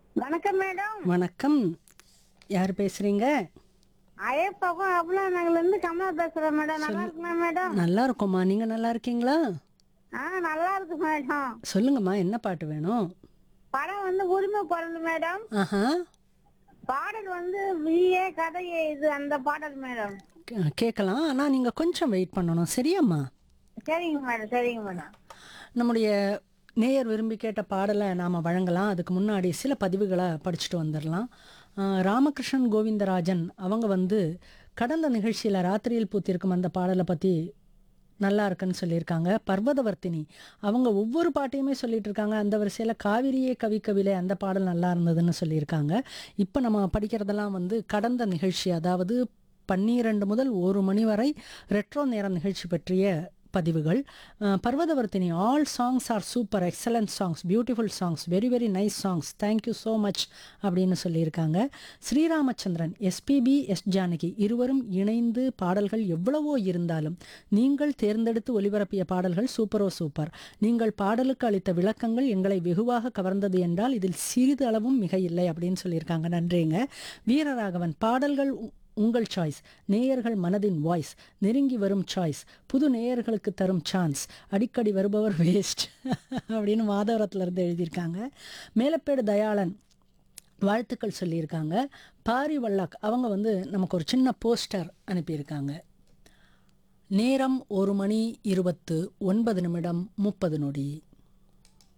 வணக்கம் மேடம் வணக்கம் யார் பேசுறீங்க அயப்பாக்கம் அவ்வளோ நாங்கள்ல இருந்து கமலா பேசுறேன் மேடம் நல்லா இருக்குமா மேடம் நல்லா இருக்கோம்மா நீங்க நல்லா இருக்கீங்களா ஆ நல்லா இருக்கு மேடம் சொல்லுங்கம்மா என்ன பாட்டு வேணும் படம் வந்து உரிமை பிறந்து மேடம் ஆஹா பாடல் வந்து விஏ கதையே இது அந்த பாடல் மேடம் கே- கேட்கலாம் ஆனா நீங்க கொஞ்சம் வெயிட் பண்ணணும் சரியாம்மா சரிங்க மேடம் சரிங்க மேடம் நம்முடைய நேயர் விரும்பி கேட்ட பாடலை நாம் வழங்கலாம் அதுக்கு முன்னாடி சில பதிவுகளை படிச்சுட்டு வந்துடலாம் ஆஹ் ராமகிருஷ்ணன் கோவிந்தராஜன் அவங்க வந்து கடந்த நிகழ்ச்சியில் ராத்திரியில் பூத்திருக்கும் அந்த பாடலை பற்றி நல்லா இருக்குன்னு சொல்லியிருக்காங்க பர்வதவர்த்தினி அவங்க ஒவ்வொரு பாட்டையுமே சொல்லிட்டு இருக்காங்க அந்த வரிசையில் காவிரியே கவி கவிலே அந்த பாடல் நல்லா இருந்ததுன்னு சொல்லியிருக்காங்க இப்போ நம்ம படிக்கிறதெல்லாம் வந்து கடந்த நிகழ்ச்சி அதாவது பன்னிரண்டு முதல் ஒரு மணி வரை ரெட்ரோ நேரம் நிகழ்ச்சி பற்றிய பதிவுகள் அஹ், Parvathavardhini all songs are super excellent songs beautiful songs very very nice songs thank you so much அப்படின்னு சொல்லியிருக்காங்க ஸ்ரீராமச்சந்திரன் எஸ்பிபி எஸ் ஜானகி இருவரும் இணைந்து பாடல்கள் எவ்வளவோ இருந்தாலும் நீங்கள் தேர்ந்தெடுத்து ஒலிபரப்பிய பாடல்கள் சூப்பரோ சூப்பர் நீங்கள் பாடலுக்கு அளித்த விளக்கங்கள் எங்களை வெகுவாக கவர்ந்தது என்றால் இதில் சிறிது அளவும் மிக இல்லை அப்படின்னு சொல்லியிருக்காங்க நன்றிங்க வீரராகவன் பாடல்கள் உ- உங்கள் சாய்ஸ் நேயர்கள் மனதின் வாய்ஸ் நெருங்கி வரும் சாய்ஸ் புது நேயர்களுக்கு தரும் சான்ஸ் அடிக்கடி வருபவர் வேஸ்ட் அப்படின்னு மாதவரத்துல இருந்து எழுதியிருக்காங்க மேலப்பேடு தயாளன் வாழ்த்துக்கள் சொல்லியிருக்காங்க பாரி வல்லாக் அவங்க வந்து நமக்கு ஒரு சின்ன போஸ்டர் அனுப்பியிருக்காங்க நேரம் ஒரு மணி இருபத்து ஒன்பது நிமிடம் முப்பது நொடி